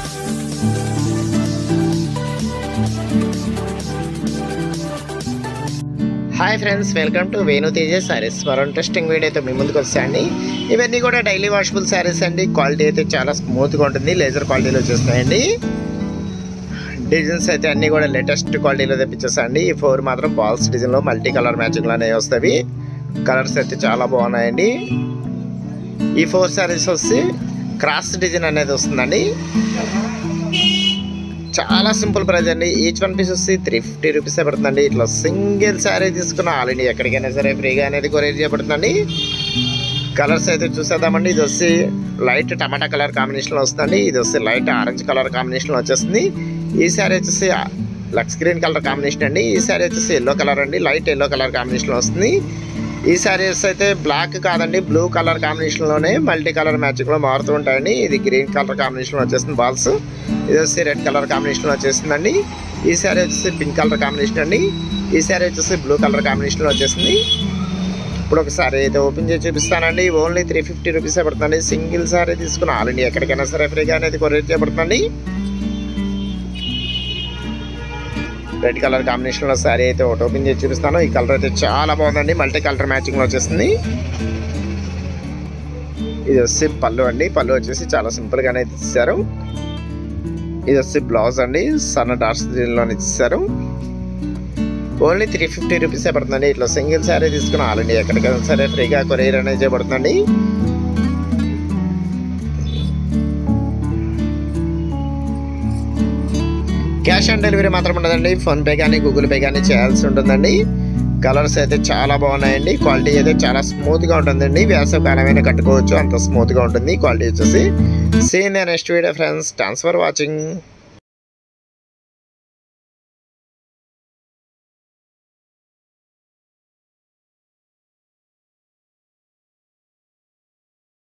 hi friends welcome to Venu Teja Sarees మరో interesting video అయితే మీ ముందుకు వచ్చాయండి ఇవన్నీ కూడా డైలీ వాషబుల్ శారీస్ అండి క్వాలిటీ అయితే చాలా స్మూత్గా ఉంటుంది లేజర్ క్వాలిటీలో వచ్చేస్తున్నాయండి డిజైన్స్ అయితే అన్నీ కూడా లేటెస్ట్ క్వాలిటీలో తెప్పించేస్తాయండి ఈ ఫోర్ మాత్రం బాల్స్ డిజైన్లో మల్టీ కలర్ మ్యాచింగ్లో అనేవి వస్తాయి కలర్స్ అయితే చాలా బాగున్నాయండి ఈ ఫోర్ శారీస్ వచ్చి క్రాస్ డిజైన్ అనేది వస్తుందండి చాలా సింపుల్ ప్రైస్ అండి ఈచ్ వన్ పీస్ వచ్చి త్రీ ఫిఫ్టీ రూపీస్ పడుతుందండి ఇట్లా సింగిల్ శారీ తీసుకున్న ఆల్ ఇండియా ఎక్కడికైనా సరే ఫ్రీగా అనేది కొరియర్ చేయబడుతుందండి కలర్స్ అయితే చూసేద్దామండి ఇది వచ్చి లైట్ టమాటా కలర్ కాంబినేషన్లో వస్తుందండి ఇది వచ్చి లైట్ ఆరెంజ్ కలర్ కాంబినేషన్లో వచ్చేస్తుంది ఈ శారీ వచ్చేసి లక్స్ గ్రీన్ కలర్ కాంబినేషన్ అండి ఈ శారీ వచ్చేసి ఎల్లో కలర్ అండి లైట్ ఎల్లో కలర్ కాంబినేషన్లో వస్తుంది ఈ శారీస్ అయితే బ్లాక్ కాదండి బ్లూ కలర్ కాంబినేషన్లోనే మల్టీ కలర్ మ్యాచింగ్లో మారుతూ ఉంటాయండి ఇది గ్రీన్ కలర్ కాంబినేషన్లో వచ్చేస్తుంది బాల్స్ ఇది వచ్చి రెడ్ కలర్ కాంబినేషన్లో వచ్చేసిందండి ఈ శారీ వచ్చేసి పింక్ కలర్ కాంబినేషన్ అండి ఈ శారీ వచ్చేసి బ్లూ కలర్ కాంబినేషన్లో వచ్చేసింది ఇప్పుడు ఒకసారి అయితే ఓపెన్ చేసి చూపిస్తానండి ఓన్లీ త్రీ ఫిఫ్టీ రూపీసే పడుతుంది సింగిల్ సారీ తీసుకుని ఆల్ ఇండియా ఎక్కడికైనా సరే ఫ్రీగా అనేది కొరియర్ చేయబడుతుందండి రెడ్ కలర్ కాంబినేషన్లో శారీ అయితే ఒకటి ఓపెన్ చేసి చూపిస్తాను ఈ కలర్ అయితే చాలా బాగుందండి మల్టీ కలర్ మ్యాచింగ్లో వచ్చేస్తుంది ఇది వచ్చి పళ్ళు అండి పళ్ళు వచ్చేసి చాలా సింపుల్గానే ఇచ్చారు ఇది వచ్చి బ్లౌజ్ అండి సన్న డార్క్స్ దీనిలో ఇచ్చారు ఓన్లీ త్రీ ఫిఫ్టీ రూపీసే పడుతుందండి ఇట్లా సింగిల్ శారీ తీసుకుని ఆల్ ఇండియా ఎక్కడికైనా సరే ఫ్రీగా కొరియర్ అనేది చేయబడుతుందండి క్యాష్ ఆన్ డెలివరీ మాత్రం ఉండదండి ఫోన్పే కానీ గూగుల్ పే కానీ చేయాల్సి ఉంటుందండి కలర్స్ అయితే చాలా బాగున్నాయండి క్వాలిటీ అయితే చాలా స్మూత్గా ఉంటుందండి వేసవి కాలమైనా కట్టుకోవచ్చు అంత స్మూత్గా ఉంటుంది క్వాలిటీ వచ్చేసి see in next video friends thanks for watching